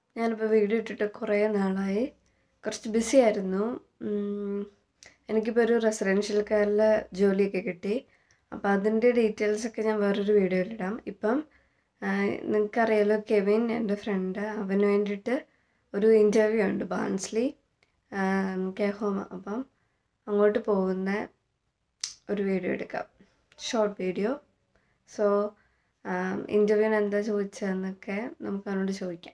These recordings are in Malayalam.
ഞാനിപ്പോൾ വീഡിയോ ഇട്ടിട്ട് കുറേ നാളായി കുറച്ച് ബിസി ആയിരുന്നു ഉം, എനിക്കിപ്പോൾ ഒരു റെസിഡൻഷ്യൽ കെയറിൽ ജോലിയൊക്കെ കിട്ടി അപ്പോൾ അതിൻ്റെ ഡീറ്റെയിൽസൊക്കെ ഞാൻ വേറൊരു വീഡിയോയിലിടാം ഇപ്പം നിങ്ങൾക്കറിയാലോ കെവിൻ എൻ്റെ ഫ്രണ്ട് അവന് വേണ്ടിയിട്ട് ഒരു ഇൻ്റർവ്യൂ ഉണ്ട് ബാൻസ്ലി കെയർ ഹോം അപ്പം അങ്ങോട്ട് പോകുന്ന ഒരു വീഡിയോ എടുക്കാം ഷോർട്ട് വീഡിയോ സോ ഇൻ്റർവ്യൂവിന് എന്താ ചോദിച്ചതെന്നൊക്കെ നമുക്ക് അവനോട് ചോദിക്കാം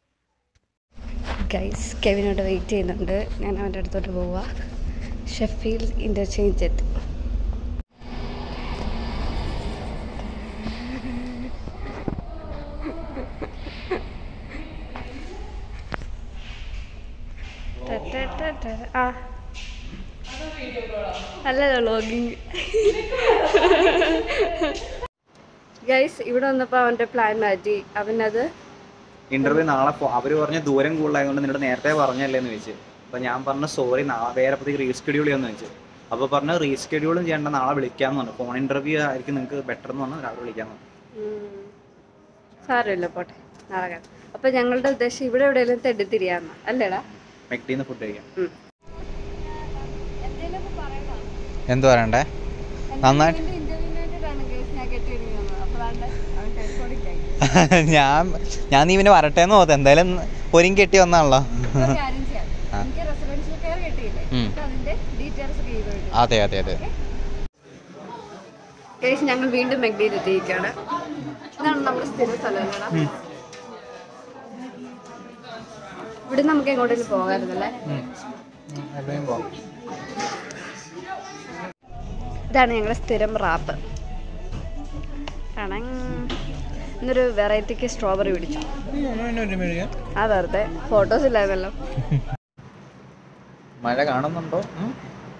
ഗൈസ് കെവിനോട് വെയിറ്റ് ചെയ്യുന്നുണ്ട് ഞാൻ അവൻ്റെ അടുത്തോട്ട് പോവുക ഷെഫീൽ ഇൻ്റർചേഞ്ച് എത്തി ആ അല്ലല്ലോ ലോഗിങ് ഗൈസ് ഇവിടെ വന്നപ്പോൾ അവൻ്റെ പ്ലാൻ മാറ്റി അവനത് ഇന്റർവ്യൂ നാളെ പോ അവര് പറഞ്ഞ ദൂരം കൂടുതലായതുകൊണ്ട് നിന്നോട് നേരത്തെ പറഞ്ഞല്ലേ എന്ന് ചോദിച്ചു അപ്പൊ ഞാൻ പറഞ്ഞു സോറി നാളെ വേറെ അപ്പോഴത്തേക്ക് റീസ്കെഡ്യൂൾ ചെയ്യാന്ന് വെച്ചു അപ്പൊ പറഞ്ഞു റീസ്കെഡ്യൂളും ചെയ്യേണ്ട നാളെ വിളിക്കാന്ന് പറഞ്ഞു ഫോൺ ഇന്റർവ്യൂ ആയിരിക്കും നിങ്ങൾക്ക് ബെറ്റർ എന്ന് പറഞ്ഞു രാവിലെ വിളിക്കാന്ന് പറഞ്ഞു ഉം. സാരമില്ല പോട്ടെ നാളെ കാണാം അപ്പൊ ഞങ്ങളുടെ ഉദ്ദേശം ഇവിടെ എവിടെയെങ്കിലും തെണ്ടിത്തിരിയാന്ന് അല്ലേടാ മെക്ടീന്ന് ഫുഡ് കഴിക്കാം ഉം. എന്ത് പറയണ്ടേ നന്നായിട്ട് ഞാൻ ഞാൻ നീ പിന്നെ വരട്ടെ എന്ന് തോന്നുന്നു എന്തായാലും ഒരുങ്ങി കെട്ടി വന്നാണല്ലോ ആ. ഉം. അതെ അതെ അതെ കേസ് ഞങ്ങൾ വീണ്ടും മെഗ്ഡിയിൽ എത്തിയിരിക്കുകയാണ് ഇതാണ് നമ്മുടെ സ്ഥിര സ്ഥലം അല്ലേടാ ഇവിടെ നമുക്ക് എങ്ങോട്ടേലും പോകാറുണ്ടല്ലേ ഇതാണ് ഞങ്ങളുടെ സ്ഥിരം റാപ്പ് കാണാൻ ഇന്നൊരു വെറൈറ്റിക്ക് സ്ട്രോബെറി പിടിച്ചു ആ വെറുതെ ഫോട്ടോസ് ഇല്ലായിരുന്നല്ലോ മഴ കാണുന്നുണ്ടോ ഉം?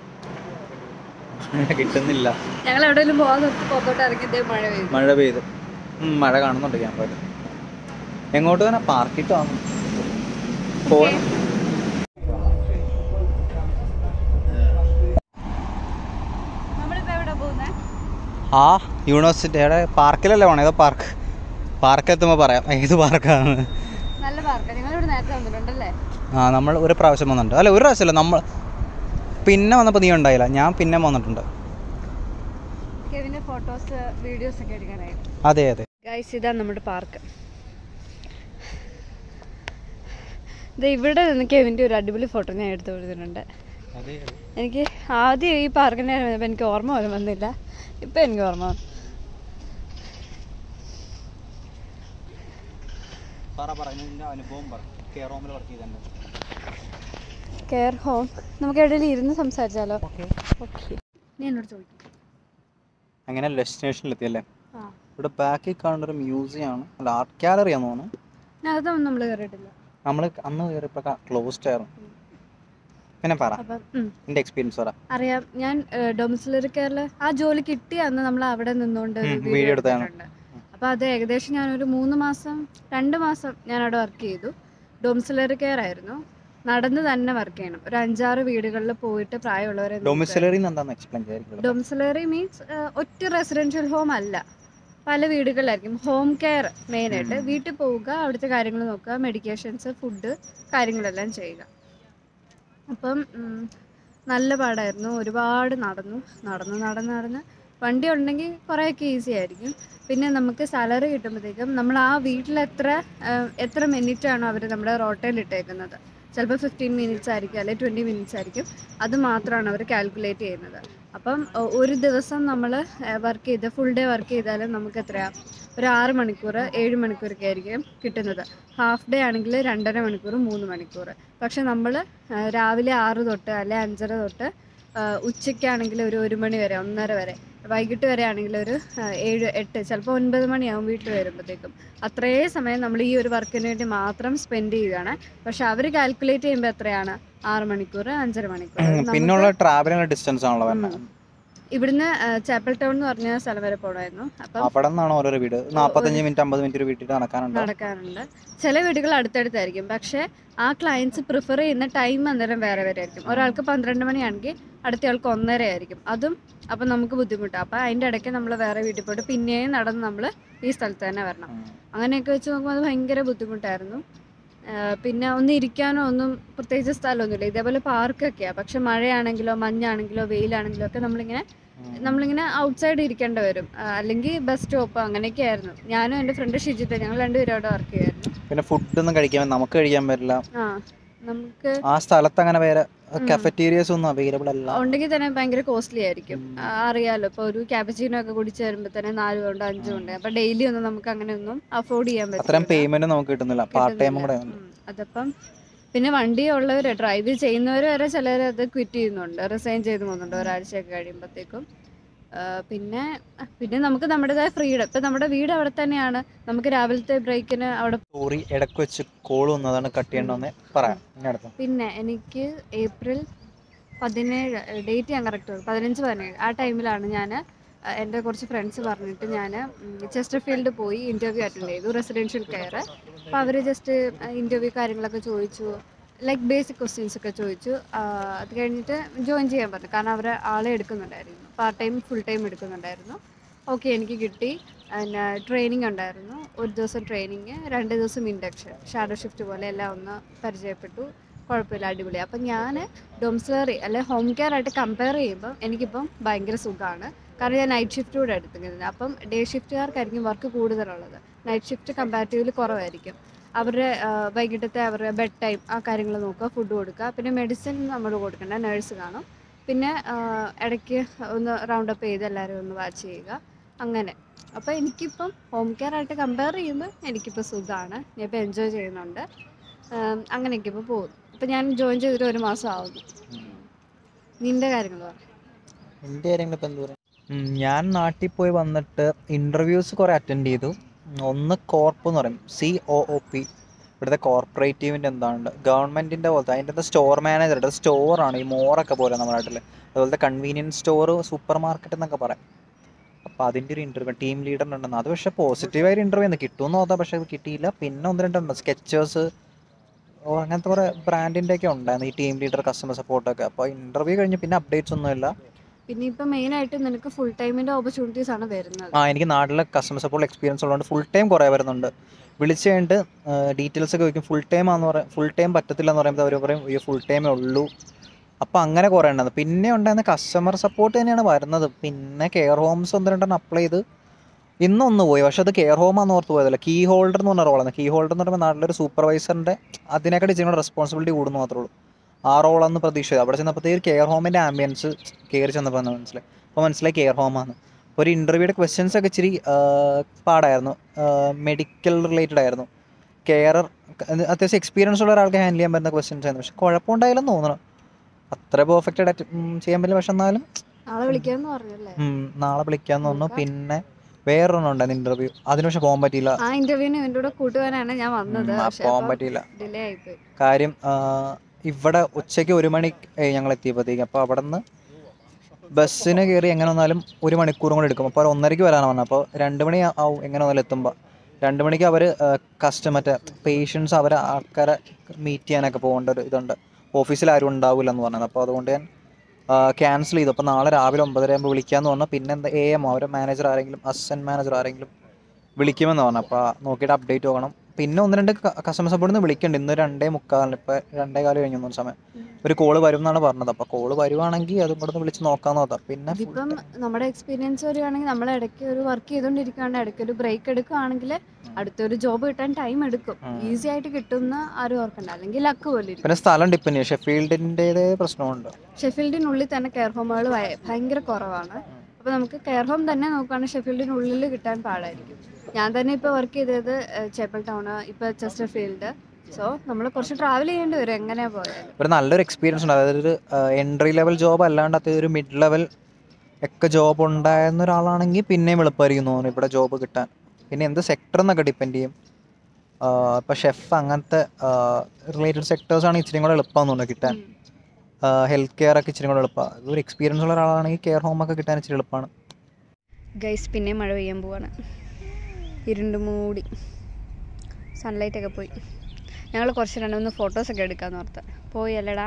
മഴ കിട്ടുന്നില്ല ഞങ്ങൾ എവിടെയെങ്കിലും പോകാൻ നിർത്തി പുറത്തോട്ട് ഇറങ്ങി ഇതേ മഴ പെയ്തു മഴ പെയ്തു ഉം, മഴ കാണുന്നുണ്ട് ക്യാമ്പയിൽ എങ്ങോട്ട് തന്നെ പാർക്കിട്ട് വന്നു പോവാൻ നമ്മളിപ്പോ എവിടെ പോകുന്നത് ആ യൂണിവേഴ്സിറ്റി എവിടെ പാർക്കിലല്ലേ പോണേ ഏതോ പാർക്ക് പാർക്കെത്തുമ്പോൾ പറയാം ഏത് പാർക്കാണ് നല്ല പാർക്കാണ് നിങ്ങൾ ഇവിടെ നേരത്തെ വന്നിട്ടുണ്ടല്ലേ ആ നമ്മൾ ഒരു പ്രാവശ്യം വന്നിട്ടുണ്ട് അല്ല ഒരു പ്രാവശ്യമല്ല നമ്മൾ പിന്നെ വന്നപ്പോൾ നീ ഉണ്ടായില്ല ഞാൻ പിന്നെ വന്നിട്ടുണ്ട് കെവിന്റെ ഫോട്ടോസ് വീഡിയോസ് ഒക്കെ എടുക്കാനായിട്ട് അതെ അതെ ഗൈസ് ഇതാണ് നമ്മുടെ പാർക്ക് ഇത് ഇവിടെ നിന്ന് കെവിൻ്റെ ഒരു അടിപൊളി ഫോട്ടോ ഞാൻ എടുത്തു കൊടുത്തിട്ടുണ്ട് എനിക്ക് ആദ്യം ഈ പാർക്കിനെ വരുമ്പോൾ എനിക്ക് ഓർമ്മ പോലും വന്നില്ല ഇപ്പം എനിക്ക് ഓർമ്മ വന്നു പറ പറ നിന്റെ അനുഭവം പറ കെയർ ഹോമിൽ വർക്ക് ചെയ്തിട്ടുണ്ട് കെയർ ഹോം നമുക്ക് എവിടെയെങ്കിലും ഇരുന്ന് സംസാരിച്ചാലോ ഓക്കെ നീ എന്നോട് ചോദിക്കും അങ്ങനെ ഡെസ്റ്റിനേഷനിൽ എത്തിയല്ലേ ആ ഇവിടെ ബാക്കിൽ കാണുന്ന ഒരു മ്യൂസിയം ആണ് അല്ല ആർട്ട് ഗാലറി ആണെന്ന് തോന്നുന്നു അതൊന്നും നമ്മൾ കയറിയിട്ടില്ല നമ്മൾ അന്ന് കയറിയപ്പോൾ ക്ലോസ്ഡ് ആയിരുന്നു പിന്നെ പറ അപ്പം ഉം. നിന്റെ എക്സ്പീരിയൻസ് പറ അറിയാം ഞാൻ ഡൊമിസിലറി കെയറിൽ ആ ജോലി കിട്ടിയ അന്ന് നമ്മൾ അവിടെ നിന്നുകൊണ്ട് ഒരു ഉം, വീഡിയോ വീഡിയോ എടുത്തതാണ്. എടുത്തിട്ടുണ്ട് അപ്പോൾ അത് ഏകദേശം ഞാനൊരു മൂന്ന് മാസം രണ്ട് മാസം ഞാൻ അവിടെ വർക്ക് ചെയ്തു ഡൊമിസിലറി കെയർ ആയിരുന്നു നടന്ന് തന്നെ വർക്ക് ചെയ്യണം ഒരു അഞ്ചാറ് വീടുകളിൽ പോയിട്ട് പ്രായമുള്ളവരെ ഡൊമിസിലറി എന്താണെന്ന് എക്സ്പ്ലെയിൻ ചെയ്യാൻ ഡൊമിസിലറി മീൻസ് ഒറ്റ റെസിഡൻഷ്യൽ ഹോം അല്ല പല വീടുകളിലായിരിക്കും ഹോം കെയർ മെയിനായിട്ട് വീട്ടിൽ പോവുക അവിടുത്തെ കാര്യങ്ങൾ നോക്കുക മെഡിക്കേഷൻസ് ഫുഡ് കാര്യങ്ങളെല്ലാം ചെയ്യുക അപ്പം ഉം, നല്ല പാടായിരുന്നു ഒരുപാട് നടന്നു നടന്ന് നടന്ന് നടന്ന് വണ്ടി ഉണ്ടെങ്കിൽ കുറേയൊക്കെ ഈസി ആയിരിക്കും പിന്നെ നമുക്ക് സാലറി കിട്ടുമ്പോഴത്തേക്കും നമ്മൾ ആ വീട്ടിൽ എത്ര ആ, എത്ര മിനിറ്റ് ആണോ അവർ നമ്മുടെ റോട്ടയിൽ ഇട്ടേക്കുന്നത് ചിലപ്പോൾ ഫിഫ്റ്റീൻ മിനിറ്റ്സ് ആയിരിക്കും അല്ലെങ്കിൽ ട്വൻറ്റി മിനിറ്റ്സ് ആയിരിക്കും അത് മാത്രമാണ് അവർ കാൽക്കുലേറ്റ് ചെയ്യുന്നത് അപ്പം ഒ- ഒരു ദിവസം നമ്മൾ വർക്ക് ചെയ്ത് ഫുൾ ഡേ വർക്ക് ചെയ്താലും നമുക്ക് എത്രയാണ് ഒരു ആറ് മണിക്കൂർ ഏഴ് മണിക്കൂറൊക്കെ ആയിരിക്കും കിട്ടുന്നത് ഹാഫ് ഡേ ആണെങ്കിൽ രണ്ടര മണിക്കൂർ മൂന്ന് മണിക്കൂർ പക്ഷെ നമ്മൾ രാവിലെ ആറ് തൊട്ട് അല്ലെ അഞ്ചര തൊട്ട് ആ, ഉച്ചയ്ക്കാണെങ്കിൽ ഒരു ഒരു മണി വരെ ഒന്നര വരെ വൈകിട്ട് വരെ ആണെങ്കിൽ ഒരു ആ, ഏഴ് എട്ട് ചിലപ്പോൾ ഒൻപത് മണിയാവും വീട്ടിൽ വരുമ്പോഴത്തേക്കും അത്രയും സമയം നമ്മൾ ഈ ഒരു വർക്കിന് വേണ്ടി മാത്രം സ്പെൻഡ് ചെയ്യുകയാണ് പക്ഷെ അവർ കാൽക്കുലേറ്റ് ചെയ്യുമ്പോൾ എത്രയാണ് ആറ് മണിക്കൂർ അഞ്ചര മണിക്കൂർ നമുക്ക് പിന്നുള്ള ട്രാവലിംഗ് ഡിസ്റ്റൻസ് ആണല്ലോ വരുന്നത് ഇവിടുന്ന് ആ, ചാപ്പൽ ടൗൺ എന്ന് പറഞ്ഞ സ്ഥലം വരെ പോകണമായിരുന്നു അപ്പം അവിടെ നിന്നാണ് ഓരോരോ വീട് നാൽപ്പത്തഞ്ച് മിനിറ്റ് അമ്പത് മിനിറ്റ് ഒരു വീട്ടിൽ നടക്കാനുണ്ട് നടക്കാറുണ്ട് ചില വീടുകൾ അടുത്തടുത്തായിരിക്കും പക്ഷേ ആ ക്ലയൻസ് പ്രിഫർ ചെയ്യുന്ന ടൈം അന്നേരം വേറെ വേറെ ആയിരിക്കും ഒരാൾക്ക് പന്ത്രണ്ട് മണിയാണെങ്കിൽ അടുത്തയാൾക്ക് ഒന്നര ആയിരിക്കും അതും അപ്പം നമുക്ക് ബുദ്ധിമുട്ടാണ് അപ്പം അതിൻ്റെ ഇടയ്ക്ക് നമ്മൾ വേറെ വീട്ടിൽ പോയിട്ട് പിന്നെയും നടന്ന് നമ്മൾ ഈ സ്ഥലത്ത് തന്നെ വരണം അങ്ങനെയൊക്കെ വെച്ച് നോക്കുമ്പോൾ അത് ഭയങ്കര ബുദ്ധിമുട്ടായിരുന്നു പിന്നെ ഒന്ന് ഇരിക്കാനോ ഒന്നും പ്രത്യേകിച്ച് സ്ഥലമൊന്നുമില്ല ഇതേപോലെ പാർക്കൊക്കെയാണ് പക്ഷെ മഴയാണെങ്കിലോ മഞ്ഞാണെങ്കിലോ വെയിലാണെങ്കിലോ ഒക്കെ നമ്മളിങ്ങനെ നമ്മളിങ്ങനെ ഔട്ട്സൈഡ് ഇരിക്കേണ്ടി വരും ആ, അല്ലെങ്കിൽ ബസ് സ്റ്റോപ്പ് അങ്ങനെയൊക്കെ ആയിരുന്നു ഞാനും എൻ്റെ ഫ്രണ്ട് ഷിജിത്ത് ഞങ്ങൾ രണ്ടുപേരും അവിടെ വർക്ക് ചെയ്യായിരുന്നു പിന്നെ ഫുഡൊന്നും കഴിക്കാൻ നമുക്ക് കഴിക്കാൻ പറ്റില്ല ആ നമുക്ക് ആ സ്ഥലത്ത് അങ്ങനെ വേറെ ഉം. കഫറ്റീരിയസ് ഒന്നും അവൈലബിൾ അല്ല ഉണ്ടെങ്കിൽ തന്നെ ഭയങ്കര കോസ്റ്റ്ലി ആയിരിക്കും ആ, അറിയാലോ ഇപ്പോൾ ഒരു ക്യാപച്ചീനോ ഒക്കെ കുടിച്ച് വരുമ്പോൾ തന്നെ നാലും ഉണ്ട് അഞ്ചും ഉണ്ട് അപ്പോൾ ഡെയിലി ഒന്നും നമുക്ക് അങ്ങനെ ഒന്നും അഫോർഡ് ചെയ്യാൻ അത്രയും പറ്റില്ല പേയ്മെന്റ് നമുക്ക് കിട്ടുന്നില്ല പാർട്ട് ടൈമും കൂടെ ഉം. അതപ്പം പിന്നെ വണ്ടി ഉള്ളവർ ഡ്രൈവ് ചെയ്യുന്നവർ വരെ ചിലർ അത് ക്വിറ്റ് ചെയ്യുന്നുണ്ട് റിസൈൻ ചെയ്ത് പോകുന്നുണ്ട് ഒരാഴ്ചയൊക്കെ കഴിയുമ്പോഴത്തേക്കും ആ, പിന്നെ പിന്നെ നമുക്ക് നമ്മുടേതായ ഫ്രീഡം ഇപ്പം നമ്മുടെ വീട് അവിടെ തന്നെയാണ് നമുക്ക് രാവിലത്തെ ബ്രേക്കിന് അവിടെ സ്റ്റോറി ഇടയ്ക്ക് വെച്ച് കോൾ വന്നതാണ് കട്ട് ചെയ്യണമെന്ന് പറയാം ഇനി അടുത്ത പിന്നെ എനിക്ക് ഏപ്രിൽ പതിനേഴ് ഡേറ്റ് ഞാൻ കറക്റ്റ് പതിനഞ്ച് പതിനേഴ് ആ ടൈമിലാണ് ഞാൻ എൻ്റെ കുറച്ച് ഫ്രണ്ട്സ് പറഞ്ഞിട്ട് ഞാൻ ചെസ്റ്റർ ഫീൽഡ് പോയി ഇൻ്റർവ്യൂ അറ്റൻഡ് ചെയ്തു റെസിഡൻഷ്യൽ കെയർ അപ്പോൾ അവർ ജസ്റ്റ് ഇൻ്റർവ്യൂ കാര്യങ്ങളൊക്കെ ചോദിച്ചു ലൈക്ക് ബേസിക് ക്വസ്റ്റ്യൻസ് ഒക്കെ ചോദിച്ചു ആ, അത് കഴിഞ്ഞിട്ട് ജോയിൻ ചെയ്യാൻ പറഞ്ഞു കാരണം അവർ ആളെ എടുക്കുന്നുണ്ടായിരുന്നു പാർട്ട് ടൈം ഫുൾ ടൈം എടുക്കുന്നുണ്ടായിരുന്നു ഓക്കെ എനിക്ക് കിട്ടി പിന്നെ ട്രെയിനിങ് ഉണ്ടായിരുന്നു ഒരു ദിവസം ട്രെയിനിങ് രണ്ട് ദിവസം ഇൻഡക്ഷൻ ഷാഡോ ഷിഫ്റ്റ് പോലെ എല്ലാം ഒന്ന് പരിചയപ്പെട്ടു കുഴപ്പമില്ല അടിപൊളി അപ്പം ഞാൻ ഡൊംസ്ലറി അല്ലെ ഹോം കെയർ ആയിട്ട് കമ്പയർ ചെയ്യുമ്പോൾ എനിക്കിപ്പം ഭയങ്കര സുഖമാണ് കാരണം ഞാൻ നൈറ്റ് ഷിഫ്റ്റ് കൂടെ എടുത്തിരുന്നത് അപ്പം ഡേ ഷിഫ്റ്റുകാർക്കായിരിക്കും വർക്ക് കൂടുതലുള്ളത് നൈറ്റ് ഷിഫ്റ്റ് കമ്പാരിറ്റീവ്ലി കുറവായിരിക്കും അവരുടെ ആ, വൈകിട്ടത്തെ അവരുടെ ബെഡ് ടൈം ആ കാര്യങ്ങൾ നോക്കുക ഫുഡ് കൊടുക്കുക പിന്നെ മെഡിസിൻ നമ്മൾ കൊടുക്കേണ്ട നേഴ്സ് കാണും പിന്നെ ആ, ഇടയ്ക്ക് ഒന്ന് റൗണ്ട് അപ്പ് ചെയ്ത് എല്ലാവരും ഒന്ന് വാച്ച് ചെയ്യുക അങ്ങനെ അപ്പോൾ എനിക്കിപ്പം ഹോം കെയർ ആയിട്ട് കമ്പയർ ചെയ്യുമ്പോൾ എനിക്കിപ്പോൾ സുഖമാണ് ഞാൻ ഇപ്പോൾ എൻജോയ് ചെയ്യുന്നുണ്ട് ആം, അങ്ങനെയൊക്കെ ഇപ്പോൾ പോകുന്നു ഇപ്പം ഞാൻ ജോയിൻ ചെയ്തിട്ട് ഒരു മാസം ആവുന്നു നിൻ്റെ കാര്യങ്ങൾ പറ എൻ്റെ കാര്യങ്ങൾ ഇപ്പം എന്ത് പറയാം ഉം, ഞാൻ നാട്ടിൽ പോയി വന്നിട്ട് ഇൻ്റർവ്യൂസ് കുറേ അറ്റൻഡ് ചെയ്തു ഉം, ഒന്ന് കോർപ്പ് എന്ന് പറയും സി ഒ ഒ പി ഇവിടുത്തെ കോർപ്പറേറ്റീവിൻ്റെ എന്താണ് ഗവൺമെൻറ്റിൻ്റെ പോലത്തെ അതിൻ്റെ സ്റ്റോർ മാനേജർ സ്റ്റോറാണ് ഈ മോറൊക്കെ പോലെ നമ്മുടെ നാട്ടിൽ അതുപോലത്തെ കൺവീനിയൻസ് സ്റ്റോർ സൂപ്പർ മാർക്കറ്റ് എന്നൊക്കെ പറയാം അപ്പോൾ അതിൻ്റെ ഒരു ഇൻ്റർവ്യൂ ടീം ലീഡറിനുണ്ടെന്ന് അത് പക്ഷേ പോസിറ്റീവായൊരു ഇൻ്റർവ്യൂ ആണ് കിട്ടുമെന്ന് നോക്കാം പക്ഷേ അത് കിട്ടിയില്ല പിന്നെ ഒന്ന് രണ്ടെണ്ണം സ്കെച്ചേഴ്സ് ഓ അങ്ങനത്തെ കുറേ ബ്രാൻഡിൻ്റെ ഒക്കെ ഉണ്ടായിരുന്നു ഈ ടീം ലീഡർ കസ്റ്റമർ സപ്പോർട്ടൊക്കെ അപ്പോൾ ഇൻ്റർവ്യൂ കഴിഞ്ഞ് പിന്നെ അപ്ഡേറ്റ്സ് ഒന്നുമില്ല പിന്നെ ഇപ്പം മെയിനായിട്ട് നിനക്ക് ഫുൾ ടൈമിൻ്റെ ഓപ്പർച്യൂണിറ്റീസ് ആണ് വരുന്നത് ആ എനിക്ക് നാട്ടിലെ കസ്റ്റമർ സപ്പോർട്ട് എക്സ്പീരിയൻസ് ഉള്ളതുകൊണ്ട് ഫുൾ ടൈം കുറേ വരുന്നുണ്ട് വിളിച്ച് കഴിഞ്ഞിട്ട് ഡീറ്റെയിൽസ് ഒക്കെ ചോദിക്കും ഫുൾ ടൈം ആണെന്ന് പറയാം ഫുൾ ടൈം പറ്റത്തില്ല എന്ന് പറയുമ്പോൾ അവർ പറയും ഈ ഫുൾ ടൈമേ ഉള്ളൂ അപ്പോൾ അങ്ങനെ കുറേ ഉണ്ടായിരുന്നു പിന്നെ ഉണ്ടായിരുന്ന കസ്റ്റമർ സപ്പോർട്ട് തന്നെയാണ് വരുന്നത് പിന്നെ കെയർ ഹോംസ് ഒന്ന് രണ്ടെണ്ണം അപ്ലൈ ചെയ്ത് ഇന്നൊന്ന് പോയി പക്ഷെ അത് കെയർ ഹോമാന്ന് ഓർത്ത് പോയതല്ല കീ ഹോൾഡർ എന്ന് പറഞ്ഞ റോളാണ് കീ ഹോൾഡർ എന്ന് പറയുമ്പോൾ നാട്ടിലൊരു സൂപ്പർവൈസറിൻ്റെ അതിനേക്കാൾ ഇച്ചിരി കൂടെ റെസ്പോൺസിബിലിറ്റി കൂടുന്നു മാത്രമേ ഉള്ളൂ ആ റോളെന്ന് പ്രതീക്ഷിച്ചത് അവിടെ ചെന്നപ്പോഴത്തേക്ക് കെയർ ഹോമിൻ്റെ ആംബിയൻസ് കയറി ചെന്നപ്പോൾ മനസ്സിലായി അപ്പോൾ മനസ്സിലായി കെയർ ഹോമാണ് ഒരു ഇൻ്റർവ്യൂയുടെ ക്വസ്റ്റ്യൻസ് ഒക്കെ ഇച്ചിരി ആ, പാടായിരുന്നു മെഡിക്കൽ റിലേറ്റഡ് ആയിരുന്നു കെയറർ അത്യാവശ്യം എക്സ്പീരിയൻസ് ഉള്ള ഒരാൾക്ക് ഹാൻഡിൽ ചെയ്യാൻ പറ്റുന്ന ക്വസ്റ്റ്യൻസ് ആയിരുന്നു പക്ഷെ കുഴപ്പമുണ്ടായില്ലെന്ന് തോന്നുന്നു അത്ര പെർഫെക്റ്റ് ആയിട്ട് ഉം, ചെയ്യാൻ പറ്റില്ല പക്ഷെ എന്നാലും ആളെ വിളിക്കാമെന്ന് പറഞ്ഞല്ലേ ഉം, നാളെ വിളിക്കാന്ന് തോന്നുന്നു നോക്കാം. പിന്നെ വേറൊരെണ്ണം ഉണ്ടായിരുന്നു ഇന്റർവ്യൂ അതിന് പക്ഷെ പോകാൻ പറ്റിയില്ല ആ ഇന്റർവ്യൂവിന് ഇവൻ്റെ കൂടെ കൂട്ടുവാനാണ് ഞാൻ വന്നത് ഉം, ആ പക്ഷേ പോകാൻ പറ്റിയില്ല ഡിലേ ആയിപ്പോയി കാര്യം ആ, ഇവിടെ ഉച്ചയ്ക്ക് ഒരു മണി ഞങ്ങൾ എത്തിയപ്പോഴത്തേക്ക് അപ്പോൾ അവിടെ നിന്ന് ബസ്സിന് കയറി എങ്ങനെ വന്നാലും ഒരു മണിക്കൂറും കൂടെ എടുക്കും അപ്പോൾ അവർ ഒന്നരയ്ക്ക് വരാനാണ് പറഞ്ഞത് അപ്പോൾ രണ്ട് മണി ആവും എങ്ങനെ വന്നാലും എത്തുമ്പോൾ രണ്ട് മണിക്ക് അവർ കസ്റ്റമർ മറ്റേ പേഷ്യൻസ് അവരെ ആൾക്കാരെ മീറ്റ് ചെയ്യാനൊക്കെ പോകേണ്ട ഒരു ഇതുണ്ട് ഓഫീസിൽ ആരും ഉണ്ടാവില്ല എന്ന് പറഞ്ഞത് അപ്പോൾ അതുകൊണ്ട് ഞാൻ ക്യാൻസൽ ചെയ്തു അപ്പോൾ നാളെ രാവിലെ ഒമ്പതര ആകുമ്പോൾ വിളിക്കാമെന്ന് പറഞ്ഞു പിന്നെ എന്താ എ എം അവരെ മാനേജർ ആരെങ്കിലും അസിസ്റ്റൻറ്റ് മാനേജർ ആരെങ്കിലും വിളിക്കുമെന്ന് പറഞ്ഞു അപ്പോൾ നോക്കിയിട്ട് അപ്ഡേറ്റ് നോക്കണം പിന്നെ ഒന്ന് രണ്ട് കസ്റ്റമർ സപ്പോർട്ടിൽ നിന്ന് വിളിക്കുന്നുണ്ട് ഇന്ന് രണ്ടേ മുക്കാലിന് ഇപ്പോൾ രണ്ടേ കാലം കഴിഞ്ഞു തോന്നുന്ന സമയം ഒരു കോള് വരും എന്നാണ് പറഞ്ഞത് അപ്പോൾ കോള് വരുവാണെങ്കിൽ അതും കൂടെ ഒന്ന് വിളിച്ച് നോക്കാമെന്ന് നോക്കാം പിന്നെ full ഇതിപ്പം time- നമ്മുടെ എക്സ്പീരിയൻസ് വരികയാണെങ്കിൽ നമ്മൾ ഇടയ്ക്ക് ഒരു വർക്ക് ചെയ്തുകൊണ്ടിരിക്കുകയാണ് ഇടയ്ക്ക് ഒരു ബ്രേക്ക് എടുക്കുകയാണെങ്കിൽ അടുത്തൊരു ജോബ് കിട്ടാൻ ടൈം എടുക്കും ഉം. ഈസി ആയിട്ട് കിട്ടുന്ന ആരും ഓർക്കണ്ട അല്ലെങ്കിൽ ലക്ക് പോലെ ഇരിക്കും പിന്നെ സ്ഥലം ഡിപ്പെൻഡ് ചെയ്യും ഷെഫീൽഡിൻ്റെതേ പ്രശ്നമുണ്ട് ഷെഫീൽഡിനുള്ളിൽ തന്നെ കെയർ ഹോമുകൾ ഭയങ്കര കുറവാണ് അപ്പോൾ നമുക്ക് കെയർ ഹോം തന്നെ നോക്കുകയാണെങ്കിൽ ഷെഫീൽഡിനുള്ളിൽ കിട്ടാൻ പാടായിരിക്കും ഞാൻ തന്നെ ഇപ്പോൾ വർക്ക് ചെയ്തത് ചേപ്പൽ ടൗൺ ഇപ്പോൾ ചെസ്റ്റർ ഫീൽഡ് സോ നമ്മൾ കുറച്ച് ട്രാവൽ ചെയ്യേണ്ടി വരും എങ്ങനെ പോയാലും ഒരു നല്ലൊരു എക്സ്പീരിയൻസ് ഉണ്ട് അതായത് ഒരു എൻട്രി ലെവൽ ജോബ് അല്ലാണ്ട് അത് ഒരു മിഡ് ലെവൽ ഒക്കെ ജോബ് ഉണ്ടായിരുന്ന ഒരാളാണെങ്കിൽ പിന്നെയും എളുപ്പമായിരിക്കും എന്ന് തോന്നുന്നു ഇവിടെ ജോബ് കിട്ടാൻ പിന്നെ എന്ത് സെക്ടർ എന്നൊക്കെ ഡിപ്പെൻഡ് ചെയ്യും ഇപ്പോൾ ഷെഫ് അങ്ങനത്തെ റിലേറ്റഡ് സെക്ടേഴ്സ് ആണ് ഇച്ചിരി കൂടെ എളുപ്പമെന്ന് തോന്നുന്നു കിട്ടാൻ ഹെൽത്ത് കെയർ ഒക്കെ ഇച്ചിരി കൂടെ എളുപ്പമാണ് ഒരു എക്സ്പീരിയൻസ് ഉള്ള ഒരാളാണെങ്കിൽ കെയർ ഹോം ഒക്കെ കിട്ടാൻ ഇച്ചിരി എളുപ്പമാണ് ഗൈസ് പിന്നെ മഴ പെയ്യാൻ പോവാണ് ഇരുണ്ട് മൂടി സൺലൈറ്റ് ഒക്കെ പോയി ഞങ്ങൾ കുറച്ച് രണ്ട് മൂന്ന് ഫോട്ടോസൊക്കെ എടുക്കാന്ന് ഓർത്ത് പോയി അല്ലടാ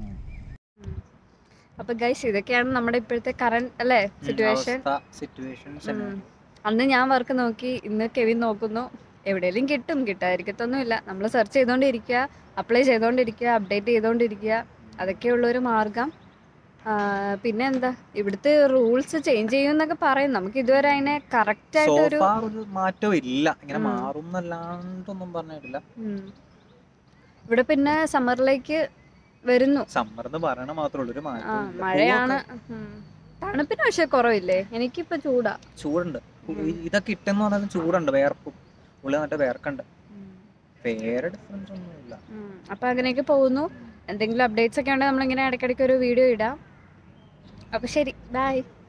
അപ്പോൾ ഗൈസ് ഇതൊക്കെയാണ് നമ്മുടെ ഇപ്പോഴത്തെ കറണ്ട് അല്ലേ സിറ്റുവേഷൻ സിറ്റുവേഷൻസ് അന്ന് ഞാൻ വർക്ക് നോക്കി ഇന്ന് കെവിൻ നോക്കുന്നു എവിടെയെങ്കിലും കിട്ടും കിട്ടാതിരിക്കത്തൊന്നുമില്ല നമ്മൾ സെർച്ച് ചെയ്തുകൊണ്ടിരിക്കുക അപ്ലൈ ചെയ്തുകൊണ്ടിരിക്കുക അപ്ഡേറ്റ് ചെയ്തുകൊണ്ടിരിക്കുക അതൊക്കെയുള്ള ഒരു മാർഗം ആ, പിന്നെ എന്താ ഇവിടുത്തെ റൂൾസ് ചേഞ്ച് ചെയ്യുമെന്നൊക്കെ പറയും നമുക്ക് ഇതുവരെ അതിനെ കറക്റ്റ് സോ ആയിട്ട് ഒരു ഫാർ ഒരു മാറ്റവും ഇല്ല ഇങ്ങനെ ഉം. മാറും എന്നല്ലാണ്ടൊന്നും പറഞ്ഞിട്ടില്ല ഉം. ഇവിടെ പിന്നെ സമ്മറിലേക്ക് വരുന്നു സമ്മർ എന്ന് പറയണ മാത്രമേ ഉള്ളൂ ഒരു ആ മാറ്റവും ഇല്ല. മഴയാണ് ഉം. തണുപ്പിന് പക്ഷെ കുറവില്ലേ എനിക്കിപ്പോ ചൂടാ പൂവൊക്കെ ചൂടുണ്ട് ഉം. ഈ- ഇതൊക്കെ ഇട്ടെന്ന് പറഞ്ഞാലും ചൂടുണ്ട് വേർപ്പും ഉള്ളിൽ എന്നിട്ട് വേർക്കണ്ട് വേറെ ഡിഫറൻസ് ഒന്നുമില്ല ഉം. അപ്പൊ അങ്ങനെയൊക്കെ പോകുന്നു എന്തെങ്കിലും അപ്ഡേറ്റ്സ് ഒക്കെ ഉണ്ടെങ്കിൽ നമ്മളിങ്ങനെ ഇടയ്ക്കിടയ്ക്ക് ഒരു വീഡിയോ ഇടാം അപ്പൊ ശരി ബൈ